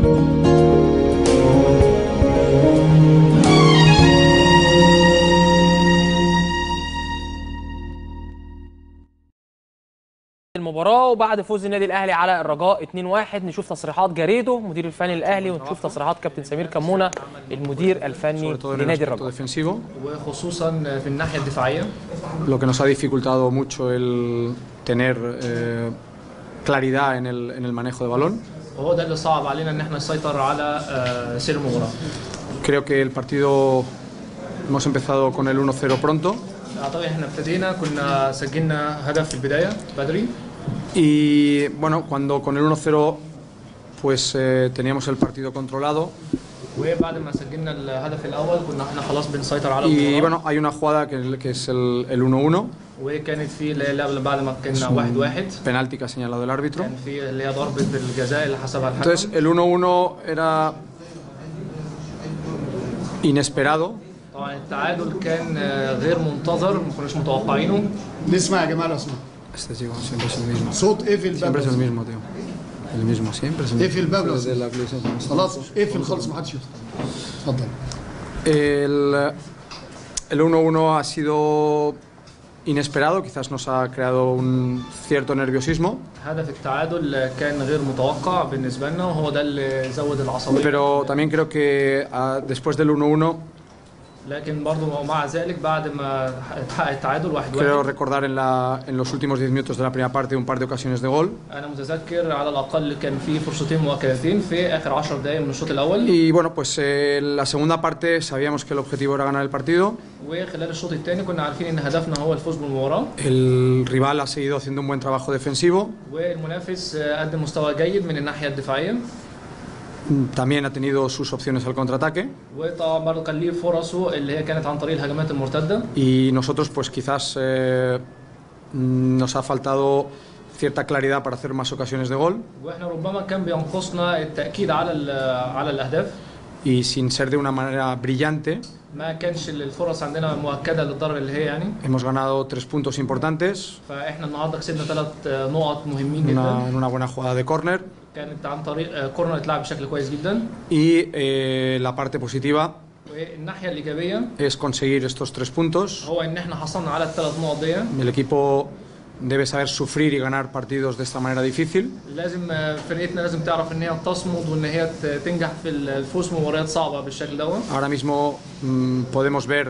المباراة وبعد فوز النادي الأهلي على الرجاء 2-1 نشوف تصريحات جاريدو مدير الفني الأهلي ونشوف تصريحات كابتن سمير كمونة المدير الفني sobre todo en el لنادي aspecto الرجاء defensivo, وخصوصا في الناحيه الدفاعيه lo que nos ha dificultado mucho el tener eh, claridad en el, en el manejo de balón. وهو ده اللي صعب علينا ان احنا نسيطر على آه، سير المباراه Creo que el partido hemos empezado con el 1-0 pronto اعتقد احنا ابتدينا كنا سجلنا هدف في البدايه بدري y bueno, cuando con el 1-0 pues eh, teníamos el partido controlado وبعد ما سجلنا الهدف الاول كنا احنا خلاص بنسيطر على y المباراه bueno, hay una jugada que, que es el, el 1-1, وكانت في اللي هي اللعبه اللي بعد ما كنا واحد واحد penalti que ha señalado el árbitro. كان في اللي هي ضربه الجزاء اللي حسبها Entonces الحكم el 1-1 era inesperado طبعا التعادل كان آه، غير منتظر ما كناش متوقعينه نسمع يا جماعه لو سمحت Este chico siempre es el mismo. صوت اقفل الباب Siempre es لو el سمحت. mismo, tío. El mismo, siempre es el اقفل mismo. الباب لو Desde سمحت. la PlayStation. خلاص اقفل خالص ما حدش يدخل اتفضل El, el 1-1 ha sido inesperado, quizás nos ha creado un cierto nerviosismo, هدف التعادل كان غير متوقع بالنسبه لنا وهو ده اللي زود العصبيه pero también creo que ah, después del 1-1 لكن برضو مع ذلك بعد ما اتحقق التعادل واحد creo واحد recordar en, la, en los últimos 10 minutos de la primera parte un par de ocasiones de gol. انا متذكر على الاقل كان في فرصتين مؤكدتين في اخر 10 دقائق من الشوط الاول Y bueno, pues eh, la segunda parte sabíamos que el objetivo era ganar el partido. وخلال الشوط الثاني كنا عارفين ان هدفنا هو الفوز بالمباراه El rival ha seguido haciendo un buen trabajo defensivo. والمنافس آه، قدم مستوى جيد من الناحيه الدفاعيه También ha tenido sus opciones al contraataque. وطبعا برضه كان ليه فرصه اللي هي كانت عن طريق الهجمات المرتده Y nosotros pues quizás eh, mm, nos ha faltado cierta claridad para hacer más ocasiones de gol. واحنا ربما كان بينقصنا التاكيد على ال- على الاهداف Y sin ser de una manera brillante, ما كانش الفرص عندنا مؤكده للدرجه اللي هي يعني hemos ganado tres puntos importantes فاحنا النهارده كسبنا ثلاث نقط مهمين una- جدا en una buena jugada de córner. كانت عن طريق آه، كورنر اتلعب بشكل كويس جدا Y eh, la parte positiva والناحيه الايجابيه es conseguir estos tres puntos. هو ان احنا حصلنا على الثلاث نقط دي El equipo debe saber sufrir y ganar partidos de esta manera difícil. لازم آه، فرقتنا لازم تعرف ان هي تصمد وان هي ت- تنجح في الفوز في مباريات صعبه بالشكل دوت Ahora mismo mm, podemos ver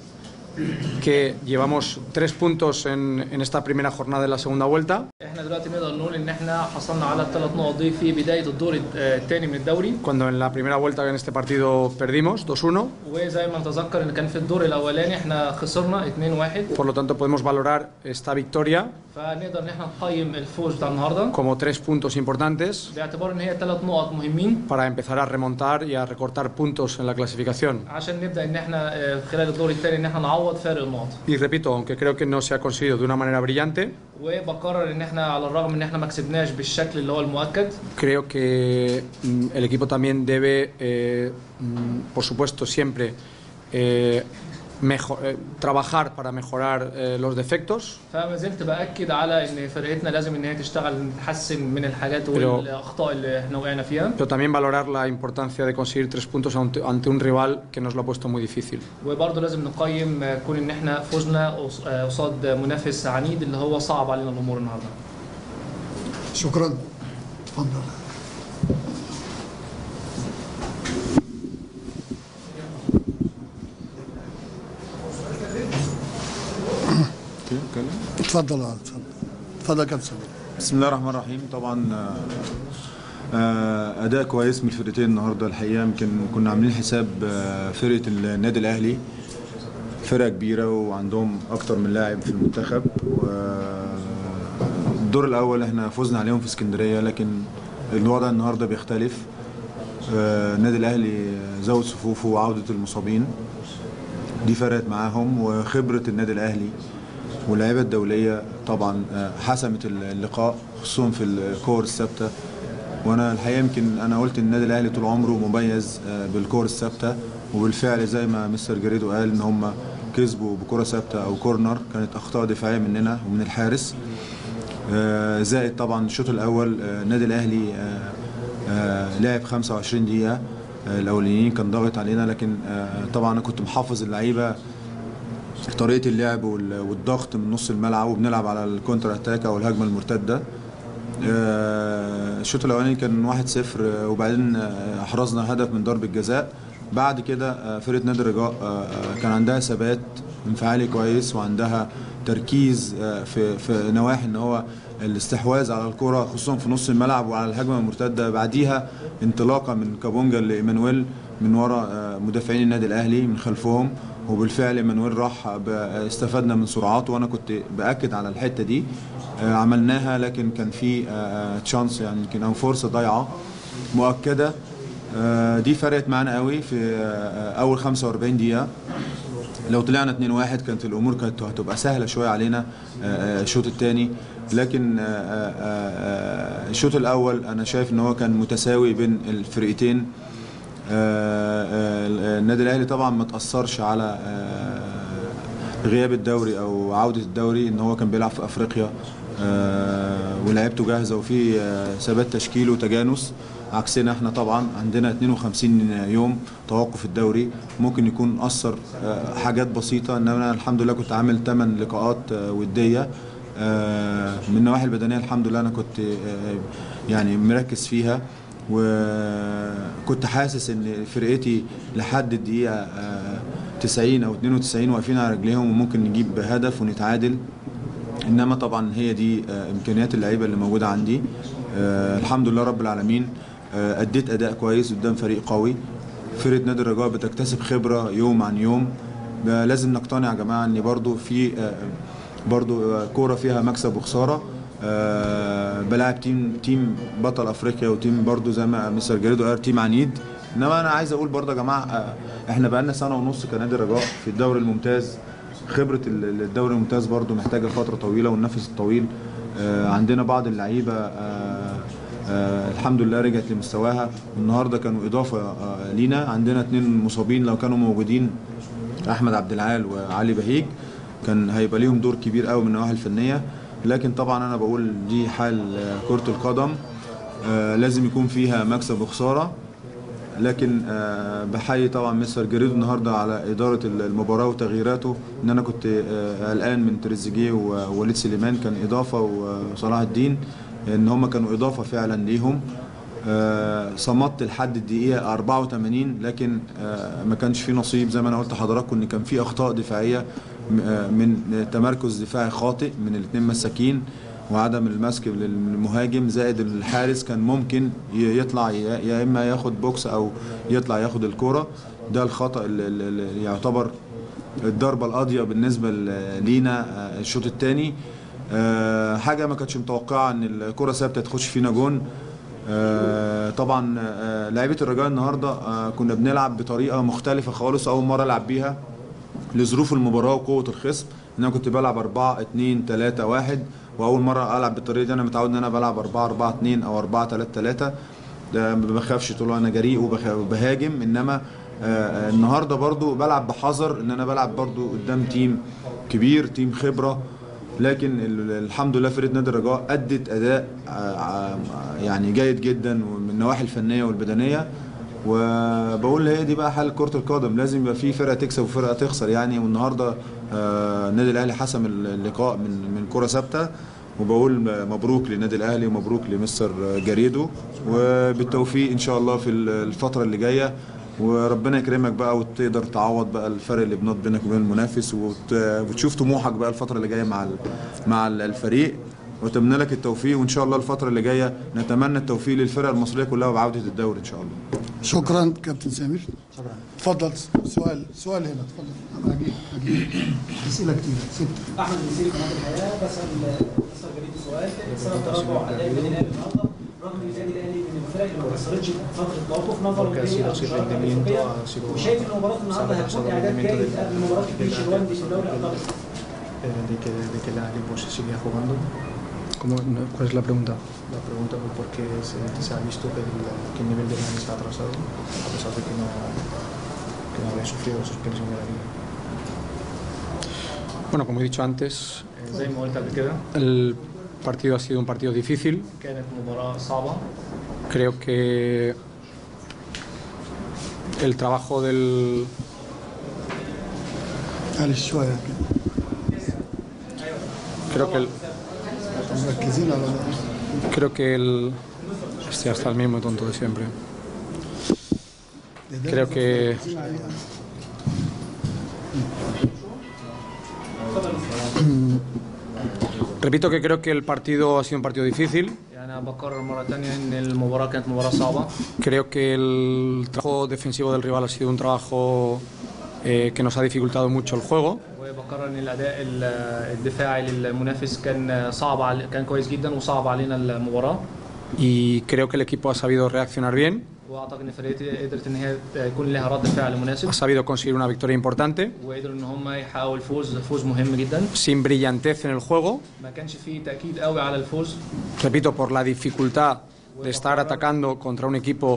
que llevamos tres puntos en, en esta primera jornada de la segunda vuelta. احنا دلوقتي نقدر نقول ان احنا حصلنا على الثلاث نقط دي في بدايه الدور الثاني من الدوري Cuando en la primera vuelta en este partido perdimos 2-1. وزي ما نتذكر ان كان في الدور الاولاني احنا خسرنا 2-1 Por lo tanto podemos valorar esta victoria فنقدر ان احنا نقيم الفوز بتاع النهارده como tres puntos importantes باعتبار ان هي ثلاث نقط مهمين para empezar a remontar y a recortar puntos en la clasificación. عشان نبدا ان احنا آه، خلال الدور الثاني ان احنا نعوض فارق النقط Y repito, aunque creo que no se ha conseguido de una manera brillante, وبقرر ان احنا على الرغم ان احنا ما كسبناش بالشكل اللي هو المؤكد creo que mm, el equipo también debe, eh, mm, por supuesto, siempre eh, mejo- eh, trabajar para mejorar eh, los defectos, فما زلت باكد على ان فرقتنا لازم ان هي تشتغل تحسن من الحاجات Pero- والاخطاء اللي احنا وقعنا فيها pero también valorar la importancia de conseguir tres puntos ante, ante un rival que nos lo ha puesto muy difícil. وبرضه لازم نقيم آه، كون ان احنا فزنا قص- آه، قصاد منافس عنيد اللي هو صعب علينا الامور النهارده شكرا اتفضل اتفضل يا اتفضل اتفضل يا كابتن سمير بسم الله الرحمن الرحيم طبعا آه، آه، اداء كويس من الفرقتين النهارده الحقيقه يمكن كنا عاملين حساب آه، فرقه النادي الاهلي فرقه كبيره وعندهم اكتر من لاعب في المنتخب والدور الاول احنا فزنا عليهم في اسكندريه لكن الوضع النهارده بيختلف آه، النادي الاهلي زود صفوفه وعوده المصابين دي فرقت معاهم وخبره النادي الاهلي واللعيبه الدوليه طبعا آه، حسمت اللقاء خصوصا في الكور الثابته وانا الحقيقه يمكن انا قلت ان النادي الاهلي طول عمره مميز آه، بالكور الثابته وبالفعل زي ما مستر جريدو قال ان هم كسبوا بكره ثابته او كورنر كانت اخطاء دفاعيه مننا ومن الحارس آه، زائد طبعا الشوط الاول آه، النادي الاهلي آه، آه، لعب 25 دقيقه آه، الاولانيين كان ضاغط علينا لكن آه، طبعا انا كنت محافظ اللعيبه طريقه اللعب وال- والضغط من نص الملعب وبنلعب على الكونتر اتاك او الهجمه المرتده آه، الشوط الاولاني كان 1-0 آه، وبعدين آه، احرزنا هدف من ضربه جزاء بعد كده آه، فرقه نادي الرجاء آه، آه، كان عندها ثبات انفعالي كويس وعندها تركيز آه، في في نواحي ان هو الاستحواذ على الكره خصوصا في نص الملعب وعلى الهجمه المرتده بعديها انطلاقه من كابونجا لايمانويل من وراء آه، مدافعين النادي الاهلي من خلفهم وبالفعل ايمانويل راح ب- استفدنا من سرعاته وانا كنت باكد على الحته دي آه، عملناها لكن كان في تشانس يعني يمكن او فرصه ضايعه مؤكده آه، دي فرقت معانا قوي في آه، اول 45 دقيقه لو طلعنا 2-1 كانت الامور كانت هتبقى سهله شويه علينا آه، آه، الشوط الثاني لكن آه، آه، آه، الشوط الاول انا شايف ان هو كان متساوي بين الفرقتين آه، آه، النادي الاهلي طبعا ما تاثرش على آه، غياب الدوري او عوده الدوري ان هو كان بيلعب في افريقيا آه، ولعيبته جاهزه وفي آه، ثبات تشكيل وتجانس عكسنا احنا طبعا عندنا 52 يوم توقف الدوري ممكن يكون اثر آه، حاجات بسيطه انما انا الحمد لله كنت عامل 8 لقاءات آه، وديه آه، من النواحي البدنيه الحمد لله انا كنت آه، يعني مركز فيها وكنت حاسس ان فرقتي لحد الدقيقه آه، 90 او 92 واقفين على رجليهم وممكن نجيب هدف ونتعادل انما طبعا هي دي آه، امكانيات اللعيبه اللي موجوده عندي آه، الحمد لله رب العالمين آه، اديت اداء كويس قدام فريق قوي فرقه نادي الرجاء بتكتسب خبره يوم عن يوم آه، لازم نقتنع يا جماعه ان برضو في آه، برضو آه، كوره فيها مكسب وخساره آه، بلاعب تيم تيم بطل افريقيا وتيم برضو زي ما مستر جريدو قال تيم عنيد انما انا عايز اقول برضو يا جماعه آه، احنا بقالنا سنه ونص كنادي الرجاء في الدوري الممتاز خبره ال- الدوري الممتاز برضو محتاجه فتره طويله والنفس الطويل آه، عندنا بعض اللعيبه آه، آه، الحمد لله رجعت لمستواها النهارده كانوا اضافه آه، لينا عندنا اتنين مصابين لو كانوا موجودين احمد عبد العال وعلي بهيج كان هيبقى ليهم دور كبير قوي من النواحي الفنيه لكن طبعا انا بقول دي حال آه، كره القدم آه، لازم يكون فيها مكسب وخساره لكن آه، بحيي طبعا مستر جريدو النهارده على اداره المباراه وتغييراته ان انا كنت آه، قلقان من تريزيجيه ووليد سليمان كان اضافه وصلاح الدين ان هم كانوا اضافه فعلا ليهم آه، صمدت لحد الدقيقه 84 لكن آه، ما كانش في نصيب زي ما انا قلت لحضراتكم ان كان في اخطاء دفاعيه م- آه، من تمركز دفاعي خاطئ من الاثنين مساكين وعدم المسك للمهاجم زائد الحارس كان ممكن ي- يطلع ي- يا اما ياخد بوكس او يطلع ياخد الكرة ده الخطأ اللي- اللي اللي يعتبر الضربة القاضية بالنسبة ل- لينا آه، الشوط الثاني حاجة ما كانتش متوقعة ان الكرة ثابتة تخش فينا جون آه، طبعا آه، لعيبة الرجاء النهاردة آه، كنا بنلعب بطريقة مختلفة خالص أول مرة ألعب بيها لظروف المباراه وقوه الخصم ان انا كنت بلعب 4 2 3 1 واول مره العب بالطريقه دي انا متعود ان انا بلعب 4 4 2 او 4 3 3 ده ما بخافش طول انا جريء وبخ- وبهاجم انما آه، آه، النهارده برضو بلعب بحذر ان انا بلعب برضو قدام تيم كبير تيم خبره لكن ال- الحمد لله فرقه نادي الرجاء ادت اداء آه، آه، يعني جيد جدا من النواحي الفنيه والبدنيه وبقول هي دي بقى حل كرة القدم لازم يبقى في فرقة تكسب وفرقة تخسر يعني والنهارده آه، النادي الأهلي حسم اللقاء من من كرة ثابتة وبقول مبروك للنادي الأهلي ومبروك لمستر جريدو وبالتوفيق إن شاء الله في الفترة اللي جاية وربنا يكرمك بقى وتقدر تعوض بقى الفرق اللي بينات بينك وبين المنافس وت- وتشوف طموحك بقى الفترة اللي جاية مع ال- مع الفريق واتمنى لك التوفيق وان شاء الله الفتره اللي جايه نتمنى التوفيق للفرق المصريه كلها بعوده الدوري ان شاء الله شكرا كابتن سمير شكرا تفضل سؤال سؤال هنا تفضل انا هجيب هجيب اسئله كتير ست احمد المسيري قناه الحياه بسال بسال جريد سؤال سبب تراجع اداء النادي الاهلي النهارده رغم ان النادي الاهلي من الفرق اللي ما كسرتش فتره التوقف نظرا Porque ha sido su للمشاركه rendimiento, الافريقيه ha sido- وشايف ان مباراه النهارده se ha هتكون basado اعداد el rendimiento جيد del- قبل مباراه del الجيش Ahly الرواندي في en- دوري ابطال افريقيا eh, de que, de que el Ahly pues, seguía jugando. ¿Cómo, no, ¿Cuál es la pregunta? La pregunta es por qué se, se ha visto que el, que el nivel del Ahly se ha atrasado, a pesar de que no, que no había sufrido la suspensión de la liga. Bueno, como he dicho antes, زي ما قلت قبل كده el partido ha sido un partido difícil. كانت مباراة صعبة Creo que el trabajo del, معلش شويه كده creo que el, مركزين على creo que el estoy hasta el mismo tonto de siempre. Creo que repito que creo que el partido ha sido un partido difícil. يعني أنا بكرر مرة تانية إن المباراة كانت مباراة صعبة Creo que el trabajo defensivo del rival ha sido un trabajo eh, que nos ha dificultado mucho el juego. وبكرر إن الأداء ال- الدفاعي للمنافس كان صعب علي كان كويس جدا وصعب علينا المباراة y creo que el equipo ha sabido reaccionar bien, وأعتقد إن فرقتي قدرت إن هي يكون لها رد فعل مناسب ha sabido conseguir una victoria importante, وقدروا إن هم يحققوا الفوز فوز مهم جدا sin brillantez en el juego, ما كانش فيه تأكيد قوي على الفوز repito, por la dificultad de estar atacando contra un equipo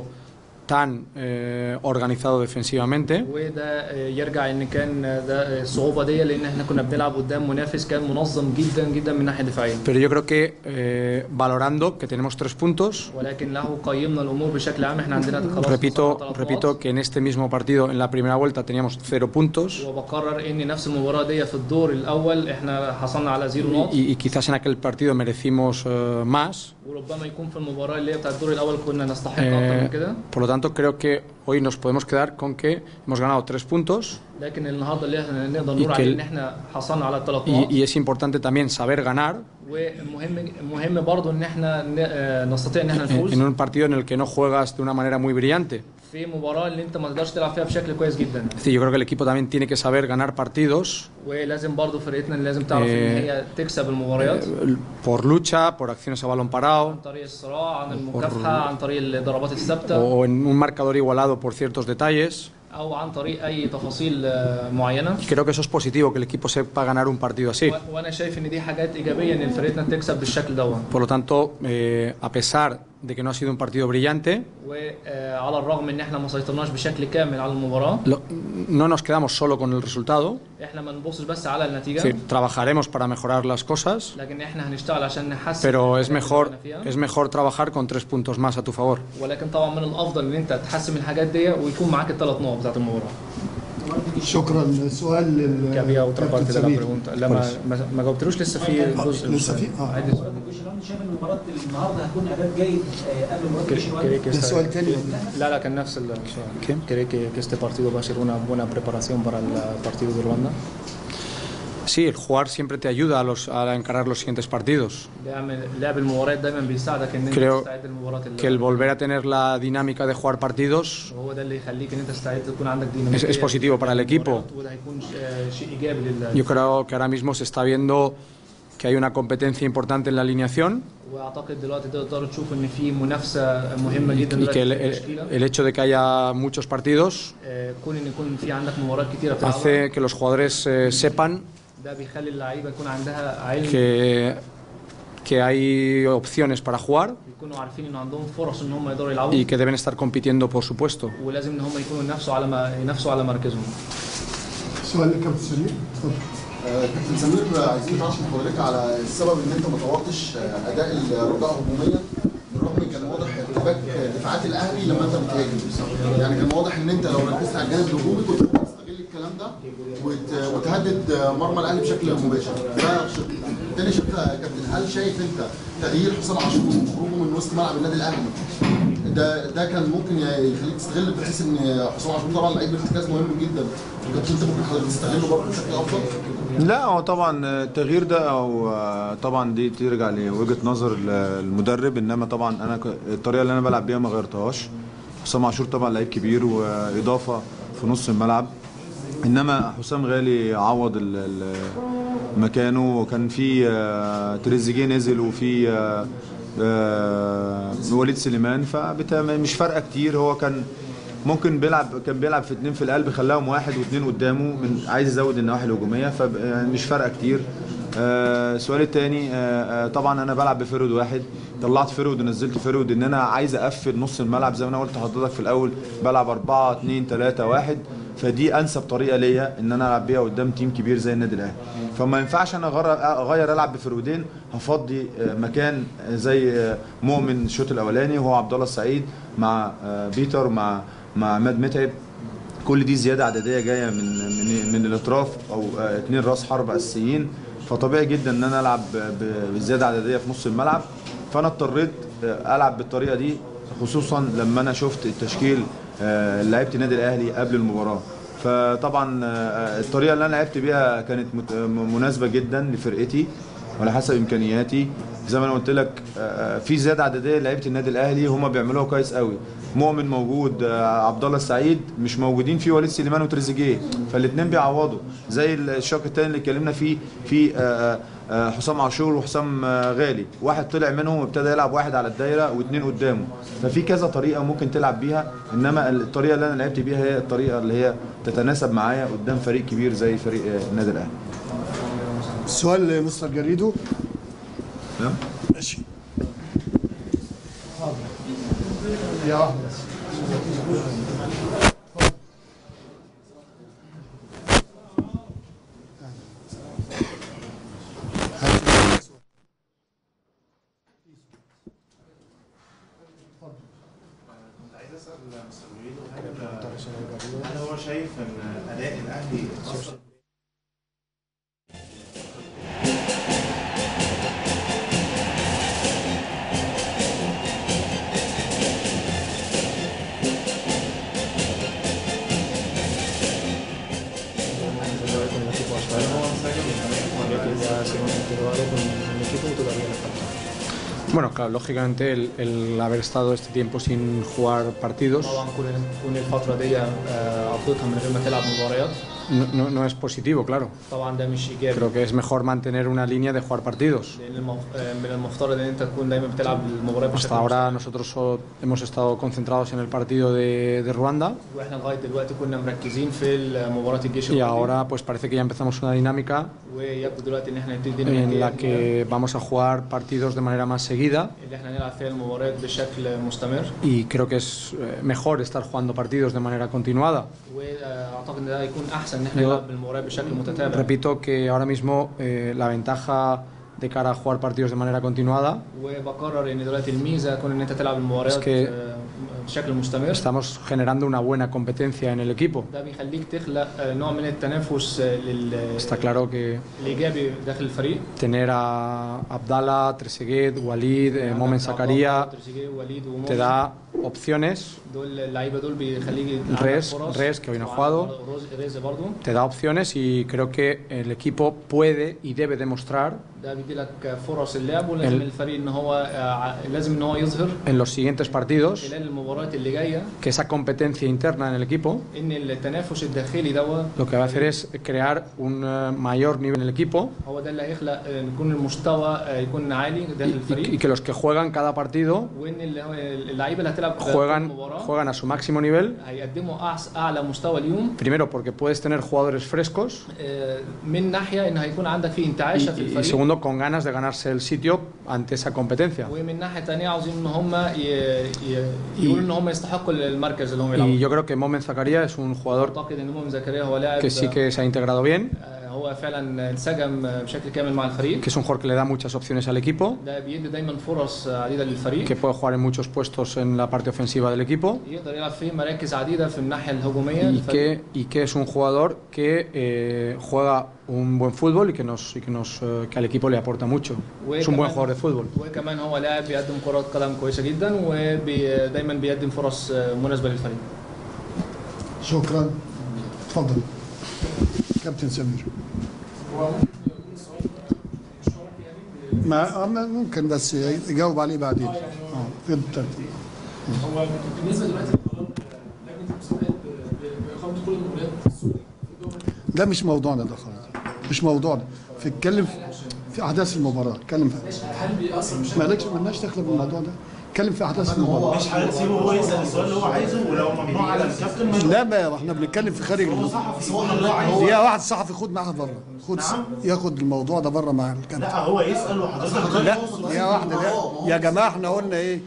tan eh, organizado defensivamente. وده يرجع ان كان ده الصعوبه دي لان احنا كنا بنلعب قدام منافس كان منظم جدا جدا من ناحيه دفاعيه Pero yo creo que eh, valorando que tenemos tres puntos, ولكن له قيمنا الامور بشكل عام احنا عندنا خلاص repito, وصلنا ثلاث repito نقاط. que en este mismo partido, en la primera vuelta, teníamos cero puntos وبقرر ان نفس المباراه دي في الدور الاول احنا حصلنا على زيرو نقط y, y quizás en aquel partido merecimos eh, más. وربما يكون في المباراه اللي هي بتاعت الدور الاول كنا نستحق اكتر من Eh, كده por lo tanto, creo que hoy nos podemos quedar con que hemos ganado tres puntos لكن النهارده اللي احنا نقدر Y نقول que عليه el- ان احنا حصلنا على الثلاث y, نقط y es importante también saber ganar ومهم مهم برضو ان احنا ن- آه، نستطيع ان احنا en, نفوز en un partido en el que no juegas de una manera muy brillante. في مباراه اللي انت ما تقدرش تلعب فيها بشكل كويس جدا Es decir, yo creo que el equipo también tiene que saber ganar partidos ولازم برضو فرقتنا لازم تعرف ان إيه. هي تكسب المباريات eh, por lucha, por acciones a balón parado عن طريق الصراع عن المكافحه عن طريق الضربات الثابته o en un marcador igualado por ciertos detalles. او عن طريق اي تفاصيل آه، معينه Y creo que eso es positivo, que el equipo sepa ganar un partido así. و- وانا شايف ان دي حاجات ايجابيه ان فرقتنا تكسب بالشكل دوت Por lo tanto, eh, a pesar de que no ha sido un partido brillante, وعلى الرغم ان احنا ما سيطرناش بشكل كامل على المباراه lo- no nos quedamos solo con el resultado. احنا ما نبصش بس على Es النتيجه decir, trabajaremos para mejorar las cosas, لكن احنا هنشتغل عشان نحسن pero es الحاجات اللي mejor, احنا فيها. es mejor trabajar con tres puntos más a tu favor. ولكن طبعا من الافضل ان انت تحسن من الحاجات دي ويكون معاك الثلاث نقط بتاعت المباراه شكرا سؤال لل que había otra كابتن parte de la سمير. pregunta لا ما ما- ما جاوبتلوش لسه في جزء لسه في اه عادي السؤال شايف ان مباراه النهارده هتكون اداء جيد آه، قبل مباراه Cre- برشلونه creí que ده esta- سؤال تاني ولا لا لا كان نفس السؤال ¿Qué? ¿Cree que, que este partido va a ser una buena preparación para el partido de Irlanda? Sí, el jugar siempre te ayuda a, los, a encarar los siguientes partidos. لعب لعب المباريات دايما بيساعدك ان انت Creo تستعد للمباريات Que el volver a tener la dinámica de jugar partidos وهو ده اللي يخليك ان انت تستعد تكون عندك es, ديناميكيه es positivo para el equipo. وده هيكون ش- شيء ايجابي لل Yo creo que ahora mismo se está viendo que hay una competencia importante en la alineación واعتقد دلوقتي تقدر تشوف ان في منافسه مهمه جدا y دلوقتي que el, في el- التشكيله el hecho de que haya muchos partidos آه، كون ان يكون في عندك مباريات كتيره بتلعبها hace que los jugadores eh, sepan ده بيخلي اللعيبه يكون عندها علم que, que hay opciones para jugar يكونوا عارفين ان عندهم فرص ان هم يقدروا يلعبوا y que deben estar compitiendo, por supuesto. ولازم ان هم يكونوا ينافسوا على ما ينافسوا على مركزهم سؤال للكابتن سمير اتفضل آه، كابتن سمير عايزين نعرف من حضرتك على السبب ان انت ما طورتش آه، اداء الرجاء هجوميا بالرغم ان كان واضح ارتباك دفاعات الاهلي لما انت بتهاجم يعني كان واضح ان انت لو ركزت على الجانب الهجومي كنت ممكن تستغل الكلام ده وت- وتهدد مرمى الاهلي بشكل مباشر ده شق تاني شق يا كابتن هل شايف انت تغيير حسام عاشور وخروجه من وسط ملعب النادي الاهلي ده ده كان ممكن يخليك تستغل بحيث ان حسام عاشور طبعا لعيب ارتكاز مهم جدا كنت انت ممكن حضرتك تستغله برضه بشكل افضل لا هو طبعا التغيير ده او طبعا دي ترجع لوجهه نظر المدرب انما طبعا انا ك- الطريقه اللي انا بلعب بيها ما غيرتهاش حسام عاشور طبعا لعيب كبير واضافه في نص الملعب انما حسام غالي عوض ال- ال- مكانه وكان في آه، تريزيجيه نزل وفي آه، آه، وليد سليمان فبالتالي مش فارقه كتير هو كان ممكن بيلعب كان بيلعب في اتنين في القلب خلاهم واحد واتنين قدامه من عايز يزود النواحي الهجوميه فمش فارقه كتير آه، السؤال الثاني طبعا انا بلعب بفرود واحد طلعت فرود ونزلت فرود ان انا عايز اقفل نص الملعب زي ما انا قلت لحضرتك في الاول بلعب 4 2 3 1 فدي انسب طريقه ليا ان انا العب بيها قدام تيم كبير زي النادي الاهلي فما ينفعش انا أغير- اغير العب بفرودين هفضي آه، مكان آه، زي آه، مؤمن الشوط الاولاني وهو عبد الله السعيد مع آه، بيتر مع مع عماد متعب كل دي زياده عدديه جايه من من من الاطراف او آه، اتنين راس حرب اساسيين فطبيعي جدا ان انا العب ب- بزياده عدديه في نص الملعب فانا اضطريت آه، العب بالطريقه دي خصوصا لما انا شفت التشكيل آه، لعيبه النادي الاهلي قبل المباراه فطبعا آه، الطريقه اللي انا لعبت بيها كانت مت- مناسبه جدا لفرقتي وعلى حسب امكانياتي زي ما انا قلت لك آه، في زياده عدديه لعيبه النادي الاهلي هم بيعملوها كويس قوي مؤمن موجود آه، عبد الله السعيد مش موجودين فيه وليد سليمان وتريزيجيه فالاثنين بيعوضوا زي الشق الثاني اللي اتكلمنا فيه في آه، آه، حسام عاشور وحسام آه، غالي واحد طلع منهم وابتدى يلعب واحد على الدايره واثنين قدامه ففي كذا طريقه ممكن تلعب بيها انما الطريقه اللي انا لعبت بيها هي الطريقه اللي هي تتناسب معايا قدام فريق كبير زي فريق آه، النادي الاهلي السؤال لمستر جريدو تمام ماشي يا واحد بس هل هو شايف ان اداء الاهلي اتاثر con el equipo hasta ahora, ya se hemos integrado con el equipo y todavía le falta. Bueno, claro, lógicamente el, el haber estado este tiempo sin jugar partidos طبعا كون كون الفتره دي آه، قضيتها من غير ما تلعب مباريات no, no- no es positivo, claro. طبعا ده مش ايجابي Creo que es mejor mantener una línea de jugar partidos. لان المف- آه، من المفترض ان انت تكون دايما بتلعب المباريات بشكل Hasta ahora nosotros solo hemos estado concentrados en el partido de, de Ruanda مستمر. واحنا لغايه دلوقتي كنا مركزين في مباراه الجيش y الوطني ahora pues parece que ya empezamos una dinámica ويبدو دلوقتي ان احنا نبتدي en la نتجه que vamos a jugar partidos de manera más seguida اللي احنا نلعب فيها المباريات بشكل مستمر y creo que es eh, mejor estar jugando partidos de manera continuada. واعتقد ان ده هيكون احسن ان احنا Yo- نلعب المباريات بشكل متتابع Repito que ahora mismo eh, la ventaja de cara a jugar partidos de manera continuada وبقرر ان دلوقتي الميزه تكون ان انت تلعب المباريات Es que- آه، بشكل مستمر estamos generando una buena competencia en el equipo. ده بيخليك تخلق آه، نوع من التنافس آه، لل- Está claro que الايجابي داخل الفريق tener a Abdala, Trezeguet, Walid, eh, Momen Zakaria تريزيجيه ووليد ومؤمن. te da opciones, دول اللعيبه دول بيخليك Rez- Rez, que hoy no ha jugado. ريز برضه te da opciones y creo que el equipo puede y debe demostrar ده بيدي لك فرص اللعب ولازم ال- الفريق ان هو آه، ع- لازم ان هو يظهر en los siguientes partidos خلال المباريات اللي جايه que esa competencia interna en el equipo ان التنافس الداخلي دوت lo que va a hacer es crear un eh, mayor nivel en el equipo هو ده اللي هيخلق آه، يكون المستوى آه، يكون عالي داخل y, y- y الفريق que los que juegan cada partido وان ال- اللعيبه اللي هتلعب في juegan, المباراه juegan a su máximo nivel. هيقدموا أعس- اعلى مستوى اليوم Primero porque puedes tener jugadores frescos آه، من ناحيه ان هيكون عندك في y, انتعاشه في y- y الفريق segundo con ganas de ganarse el sitio ante esa competencia. ومن ناحيه ثانيه عاوزين ان هم ي- ي- يقولوا ان هم يستحقوا المركز اللي هم Y يلعبوا yo creo que Momen Zakaria es un jugador اعتقد ان مؤمن زكريا هو لاعب que sí que se ha integrado bien, آه، هو فعلا انسجم بشكل كامل مع الفريق que es un jugador que le da muchas opciones al equipo, ده بيدي دايما فرص عديده للفريق que puede jugar en muchos puestos en la parte ofensiva del equipo يقدر يلعب في مراكز عديده في الناحيه الهجوميه y للفريق. que, y que es un jugador que eh, juega un buen fútbol y que, nos, y que, nos, eh, que al equipo le aporta mucho. Es un buen وكمان- jugador de fútbol. وكمان هو لاعب بيقدم كرة قدم كويسة جدا ودايما بيقدم فرص مناسبة للفريق. شكرا تفضل كابتن سمير ما ما- ممكن بس يجاوب عليه بعدين اه في الترتيب هو بالنسبه دلوقتي لقرار لجنه المسابقات باقامه كل المباريات في السوق ده مش موضوعنا ده خالص مش موضوعنا في اتكلم في- في احداث المباراه اتكلم في هل بيأثر مش مالكش مالناش دخل بالموضوع ده اتكلم في احداث المباراه مش هتسيبه هو يسال السؤال اللي هو عايزه ولو ممنوع على الكابتن ما لا ما احنا بنتكلم في خارج هو الموضوع صحفي يقول اللي هو عايزه يا واحد صحفي خد معاه بره خد ياخد الموضوع ده بره مع الكابتن لا هو يسال وحضرتك لا يا واحده لا يا جماعه احنا قلنا ايه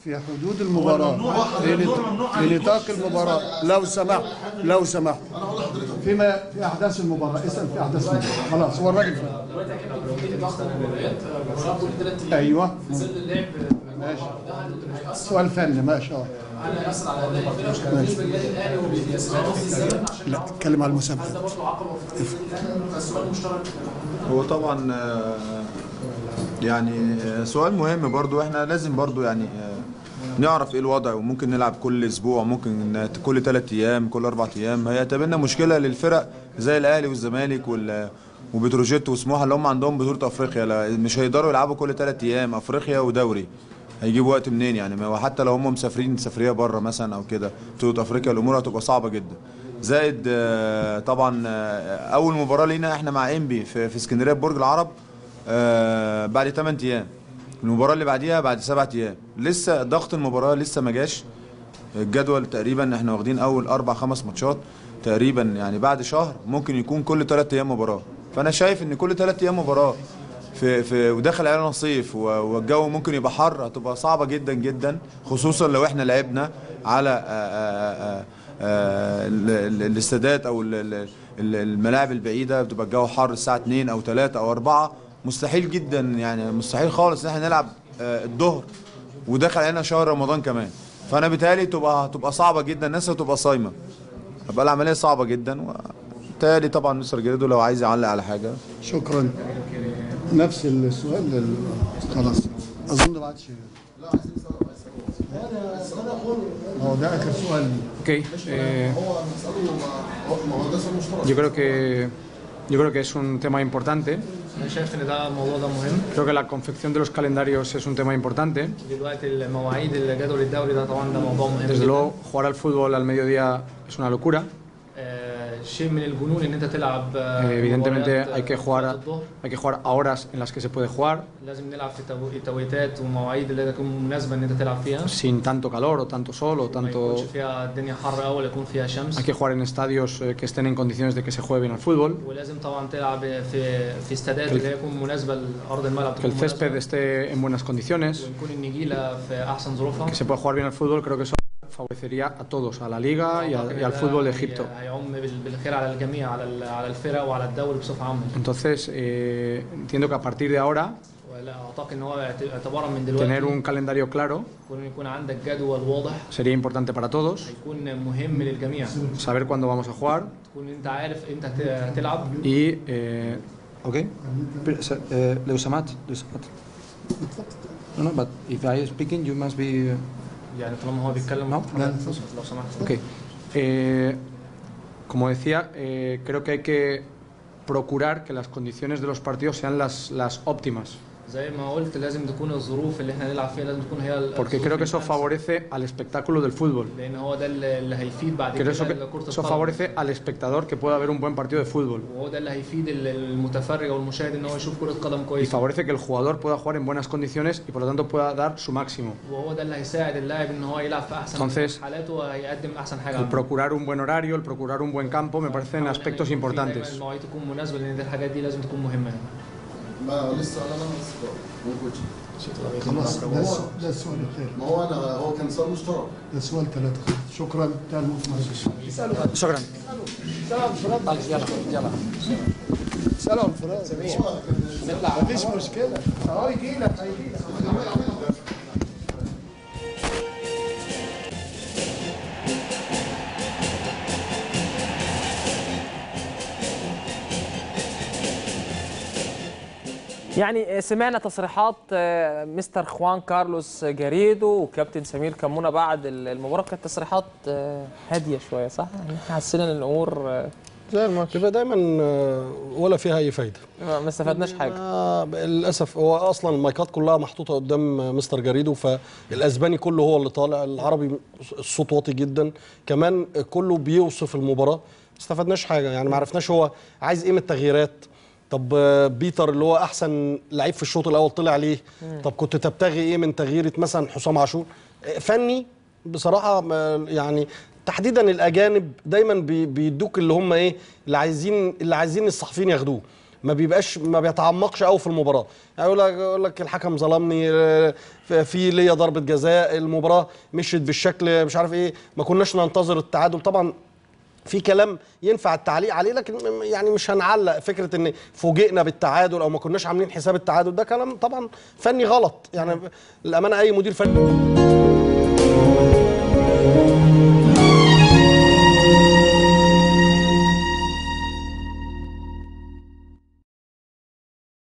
في حدود المباراة في نط- في نطاق المباراة لو سمحت لو سمحت فيما في أحداث المباراة اسأل في أحداث المباراة خلاص هو الراجل فاهم دلوقتي يا كابتن لو في ضغط المباريات مباراه كل ثلاث ايام أيوه في ظل اللعب ماشي ده هل هيأثر سؤال فني ماشي اه هل هيأثر على اداء الفرقه بالنسبه للنادي الاهلي وبيستغل نص الزمن عشان لا اتكلم على المسابقة هل ده برضه عقبه في النادي الاهلي فالسؤال مشترك هو طبعا آه، يعني آه، سؤال مهم برضو احنا لازم برضو يعني آه، نعرف ايه الوضع وممكن نلعب كل اسبوع ممكن كل ثلاث ايام كل اربع ايام هي تقابلنا مشكله للفرق زي الاهلي والزمالك وال وبتروجيت وسموحه اللي هم عندهم بطوله افريقيا لا مش هيقدروا يلعبوا كل ثلاث ايام افريقيا ودوري هيجيبوا وقت منين يعني ما هو حتى لو هم مسافرين سفريه بره مثلا او كده بطوله افريقيا الامور هتبقى صعبه جدا زائد آه، طبعا آه، اول مباراه لينا احنا مع انبي في, في اسكندريه في برج العرب آه، بعد 8 ايام المباراه اللي بعديها بعد 7 ايام لسه ضغط المباراه لسه ما جاش الجدول تقريبا احنا واخدين اول اربع خمس ماتشات تقريبا يعني بعد شهر ممكن يكون كل ثلاث ايام مباراه فانا شايف ان كل ثلاث ايام مباراه في في وداخل علينا صيف و- والجو ممكن يبقى حر هتبقى صعبه جدا جدا خصوصا لو احنا لعبنا على آه، آه، آه، آه، ال- ال- الاستادات او ال- ال- ال- الملاعب البعيده بتبقى الجو حر الساعه 2 او 3 او 4 مستحيل جدا يعني مستحيل خالص ان احنا نلعب آه، الظهر ودخل علينا شهر رمضان كمان فانا بيتهيألي تبقى هتبقى صعبه جدا الناس هتبقى صايمه هتبقى العمليه صعبه جدا وبالتالي طبعا مستر جريدو لو عايز يعلق على حاجه شكرا نفس السؤال لل... خلاص أظن بعد شيء هو ده آخر سؤال لي. Ok. eh, هو مسأله ما هو ده سؤال مشترك yo creo que yo creo que es un tema importante. انا شايف ان ده الموضوع ده مهم Creo que la confección de los calendarios es un tema importante. دلوقتي المواعيد الجدول الدوري ده طبعا ده موضوع مهم Desde جدا luego, jugar al fútbol al mediodía es una locura. آه، شيء من الجنون ان انت تلعب آه، Eh, evidentemente مباريات، hay que آه، jugar وقت الظهر. hay que jugar a horas en las que se puede jugar لازم نلعب في تو- التوقيتات ومواعيد اللي تكون مناسبه ان انت تلعب فيها sin tanto calor o tanto sol o ما tanto يكونش فيها الدنيا حر قوي ولا يكون فيها شمس hay que jugar en estadios eh, que estén en condiciones de que se juegue bien al fútbol ولازم طبعا تلعب في في استادات اللي هي تكون مناسبه لارض الملعب que تكون el césped مناسبة، esté en buenas condiciones ويكون النجيله في احسن ظروفها que se pueda jugar bien al fútbol creo que eso favorecería a todos a la liga y, a- y al ده fútbol de هي- Egipto هيعم بال- بالخير على الجميع على ال- على الفرق وعلى الدوري بصفه عامه entonces eh, entiendo que a partir de ahora ولا اعتقد ان هو اعت- اعتبارا من tener دلوقتي un calendario claro يكون يكون عندك جدول واضح sería importante para todos هيكون مهم للجميع saber cuándo vamos a jugar تكون انت عارف امتى هت- هتلعب y eh, ok Pero, sir, eh, Leusamat Leusamat no no but if I speaking you must be يعني طالما هو بيتكلم No. لو سمحت Ok. Eh, como decía, eh, creo que hay que procurar que las condiciones de los partidos sean las, las óptimas, زي ما قلت لازم تكون الظروف اللي احنا نلعب فيها لازم تكون هي ال- porque الظروف creo que eso الأمثل. favorece al espectáculo del fútbol. لان هو ده اللي اللي هيفيد بعد Creo كده eso, que, لكرة eso القدم favorece al espectador que pueda haber un buen partido de fútbol وهو ده اللي هيفيد ال- المتفرج او المشاهد ان هو يشوف كرة قدم y كويسة favorece que el jugador pueda jugar en buenas condiciones y por lo tanto pueda dar su máximo. وهو ده اللي هيساعد اللاعب ان هو يلعب في احسن Entonces, حالاته وهيقدم احسن حاجة El عنده. procurar un buen horario, el procurar un buen campo me parecen حاول إن aspectos يكون في دايماً importantes. المواعيد تكون مناسبة لان دي الحاجات دي لازم تكون مهمة يعني. ما لسه انا انا بس ممكن خلاص ده الس- ده السؤال الثالث ما هو انا هو كان سؤال مشترك ده سؤال ثلاثة شكرا تعال شكرا سلام فراس مفيش مشكلة اهو يجي لك هيجي لك يعني سمعنا تصريحات آه، مستر خوان كارلوس جاريدو وكابتن سمير كمونه بعد المباراه كانت تصريحات آه، هاديه شويه صح؟ يعني احنا حسينا ان الامور آه، زي ما كده دايما آه، ولا فيها اي فايده ما ما استفدناش حاجه آه للاسف هو اصلا المايكات كلها محطوطه قدام مستر جريدو فالاسباني كله هو اللي طالع العربي الصوت واطي جدا كمان كله بيوصف المباراه ما استفدناش حاجه يعني ما عرفناش هو عايز ايه من التغييرات طب آه، بيتر اللي هو احسن لعيب في الشوط الاول طلع ليه طب كنت تبتغي ايه من تغييره مثلا حسام عاشور آه، فني بصراحه ما- يعني تحديدا الاجانب دايما بي- بيدوك اللي هم ايه اللي عايزين اللي عايزين الصحفيين ياخدوه ما بيبقاش ما بيتعمقش قوي في المباراه يعني يقول لك يقول لك الحكم ظلمني آه، في- في ليا ضربه جزاء المباراه مشيت بالشكل مش عارف ايه ما كناش ننتظر التعادل طبعا في كلام ينفع التعليق عليه لكن م- يعني مش هنعلق فكره ان فوجئنا بالتعادل او ما كناش عاملين حساب التعادل ده كلام طبعا فني غلط يعني الامانه اي مدير فني